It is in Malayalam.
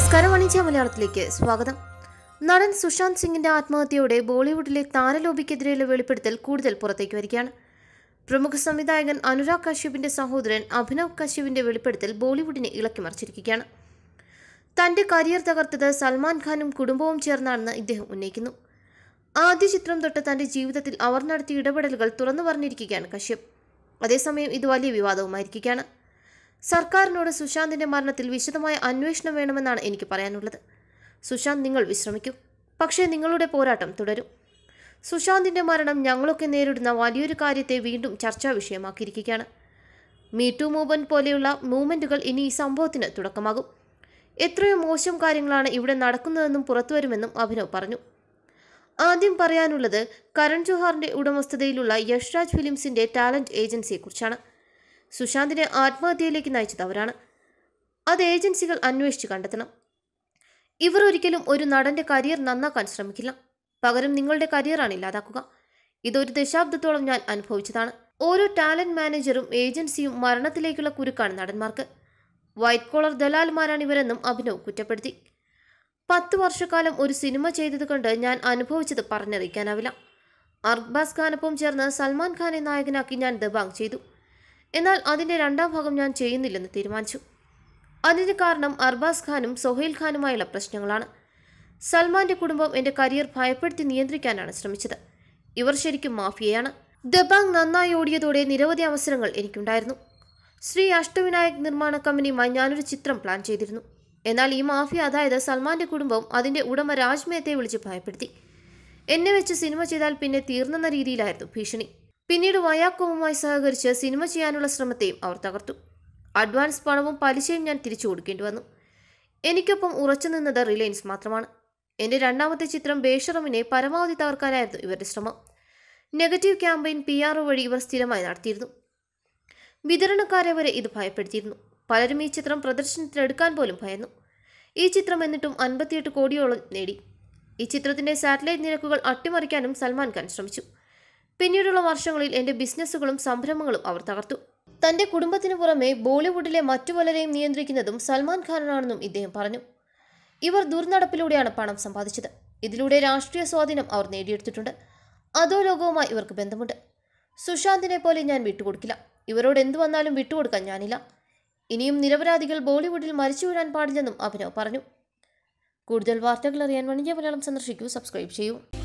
നമസ്കാരം വാണിജ്യ മലയാളത്തിലേക്ക് സ്വാഗതം നടൻ സുശാന്ത് സിംഗിന്റെ ആത്മഹത്യയോടെ ബോളിവുഡിലെ താരലോബിക്കെതിരെയുള്ള വെളിപ്പെടുത്തൽ കൂടുതൽ പുറത്തേക്ക് വരികയാണ് പ്രമുഖ സംവിധായകൻ അനുരാഗ് കശ്യപിന്റെ സഹോദരൻ അഭിനവ് കശ്യപിന്റെ വെളിപ്പെടുത്തൽ ബോളിവുഡിനെ ഇളക്കിമറിച്ചിരിക്കുകയാണ് തന്റെ കരിയർ തകർത്തത് സൽമാൻ ഖാനും കുടുംബവും ചേർന്നാണെന്ന് ഇദ്ദേഹം ഉന്നയിക്കുന്നു ആദ്യ ചിത്രം തൊട്ട് തന്റെ ജീവിതത്തിൽ അവർ നടത്തിയ ഇടപെടലുകൾ തുറന്നു പറഞ്ഞിരിക്കുകയാണ് കശ്യപ് അതേസമയം ഇത് വലിയ വിവാദവുമായിരിക്കുകയാണ് സർക്കാരിനോട് സുശാന്തിന്റെ മരണത്തിൽ വിശദമായ അന്വേഷണം വേണമെന്നാണ് എനിക്ക് പറയാനുള്ളത് സുശാന്ത് നിങ്ങൾ വിശ്രമിക്കൂ പക്ഷേ നിങ്ങളുടെ പോരാട്ടം തുടരും സുശാന്തിന്റെ മരണം ഞങ്ങളൊക്കെ നേരിടുന്ന വലിയൊരു കാര്യത്തെ വീണ്ടും ചർച്ചാ വിഷയമാക്കിയിരിക്കുകയാണ് മീറ്റു മൂവ്മെന്റ് പോലെയുള്ള മൂവ്മെന്റുകൾ ഇനി ഈ സംഭവത്തിന് തുടക്കമാകും എത്രയോ മോശം കാര്യങ്ങളാണ് ഇവിടെ നടക്കുന്നതെന്നും പുറത്തുവരുമെന്നും അഭിനവ് പറഞ്ഞു ആദ്യം പറയാനുള്ളത് കരൺ ജോഹാറിന്റെ ഉടമസ്ഥതയിലുള്ള യഷ്രാജ് ഫിലിംസിന്റെ ടാലന്റ് ഏജൻസിയെക്കുറിച്ചാണ് സുശാന്തിനെ ആത്മഹത്യയിലേക്ക് നയിച്ചത് അവരാണ് അത് ഏജൻസികൾ അന്വേഷിച്ച് കണ്ടെത്തണം ഇവർ ഒരിക്കലും ഒരു നടന്റെ കരിയർ നന്നാക്കാൻ ശ്രമിക്കില്ല പകരം നിങ്ങളുടെ കരിയറാണ് ഇല്ലാതാക്കുക ഇതൊരു ദശാബ്ദത്തോളം ഞാൻ അനുഭവിച്ചതാണ് ഓരോ ടാലന്റ് മാനേജറും ഏജൻസിയും മരണത്തിലേക്കുള്ള കുരുക്കാണ് നടന്മാർക്ക് വൈറ്റ് കോളർ ദലാൽമാരാണ് ഇവരെന്നും അഭിനവ് കുറ്റപ്പെടുത്തി പത്ത് വർഷക്കാലം ഒരു സിനിമ ചെയ്തത് കൊണ്ട് ഞാൻ അനുഭവിച്ചത് പറഞ്ഞറിയിക്കാനാവില്ല അർബാസ് ഖാനൊപ്പം ചേർന്ന് സൽമാൻ ഖാനെ നായകനാക്കി ഞാൻ ദബാങ് ചെയ്തു എന്നാൽ അതിൻ്റെ രണ്ടാം ഭാഗം ഞാൻ ചെയ്യുന്നില്ലെന്ന് തീരുമാനിച്ചു അതിന് കാരണം അർബാസ് ഖാനും സൊഹൈൽ ഖാനുമായുള്ള പ്രശ്നങ്ങളാണ് സൽമാന്റെ കുടുംബം എൻ്റെ കരിയർ ഭയപ്പെടുത്തി നിയന്ത്രിക്കാനാണ് ശ്രമിച്ചത് ഇവർ ശരിക്കും മാഫിയയാണ് ദബാങ് നന്നായി ഓടിയതോടെ നിരവധി അവസരങ്ങൾ എനിക്കുണ്ടായിരുന്നു ശ്രീ അഷ്ടവിനായക് നിർമ്മാണ കമ്പനിയുമായി ഞാനൊരു ചിത്രം പ്ലാൻ ചെയ്തിരുന്നു എന്നാൽ ഈ മാഫിയ അതായത് സൽമാന്റെ കുടുംബം അതിൻ്റെ ഉടമ രാജ് മേത്തയെ വിളിച്ച് ഭയപ്പെടുത്തി എന്നെ വെച്ച് സിനിമ ചെയ്താൽ പിന്നെ തീർന്നെന്ന രീതിയിലായിരുന്നു ഭീഷണി പിന്നീട് വയാക്കോവുമായി സഹകരിച്ച് സിനിമ ചെയ്യാനുള്ള ശ്രമത്തെയും അവർ തകർത്തു അഡ്വാൻസ് പണവും പലിശയും ഞാൻ തിരിച്ചു കൊടുക്കേണ്ടി വന്നു എനിക്കൊപ്പം ഉറച്ചു നിന്നത് റിലയൻസ് മാത്രമാണ് എൻ്റെ രണ്ടാമത്തെ ചിത്രം ബേഷറമിനെ പരമാവധി തകർക്കാനായിരുന്നു ഇവരുടെ ശ്രമം negative campaign P R O വഴി ഇവർ സ്ഥിരമായി നടത്തിയിരുന്നു വിതരണക്കാരെ വരെ ഇത് ഭയപ്പെടുത്തിയിരുന്നു പലരും ഈ ചിത്രം പ്രദർശനത്തിനെടുക്കാൻ പോലും ഭയന്നു ഈ ചിത്രം എന്നിട്ടും അൻപത്തിയെട്ട് കോടിയോളം നേടി ഈ ചിത്രത്തിന്റെ സാറ്റലൈറ്റ് നിരക്കുകൾ അട്ടിമറിക്കാനും സൽമാൻ ഖാൻ ശ്രമിച്ചു പിന്നീടുള്ള വർഷങ്ങളിൽ എൻ്റെ ബിസിനസ്സുകളും സംരംഭങ്ങളും അവർ തകർത്തു തന്റെ കുടുംബത്തിനു പുറമെ ബോളിവുഡിലെ മറ്റു പലരെയും നിയന്ത്രിക്കുന്നതും സൽമാൻ ഖാനാണെന്നും ഇദ്ദേഹം പറഞ്ഞു ഇവർ ദുർനടപ്പിലൂടെയാണ് പണം സമ്പാദിച്ചത് ഇതിലൂടെ രാഷ്ട്രീയ സ്വാധീനം അവർ നേടിയെടുത്തിട്ടുണ്ട് അതോ ലോകവുമായി ഇവർക്ക് ബന്ധമുണ്ട് സുശാന്തിനെ പോലെ ഞാൻ വിട്ടുകൊടുക്കില്ല ഇവരോട് എന്തു വന്നാലും വിട്ടുകൊടുക്കാൻ ഞാനില്ല ഇനിയും നിരപരാധികൾ ബോളിവുഡിൽ മരിച്ചു വീഴാൻ പാടില്ലെന്നും അഭിനവ് പറഞ്ഞു കൂടുതൽ വാർത്തകൾ അറിയാൻ വണിജ്യ മലയാളം സന്ദർശിക്കൂ സബ്സ്ക്രൈബ് ചെയ്യൂ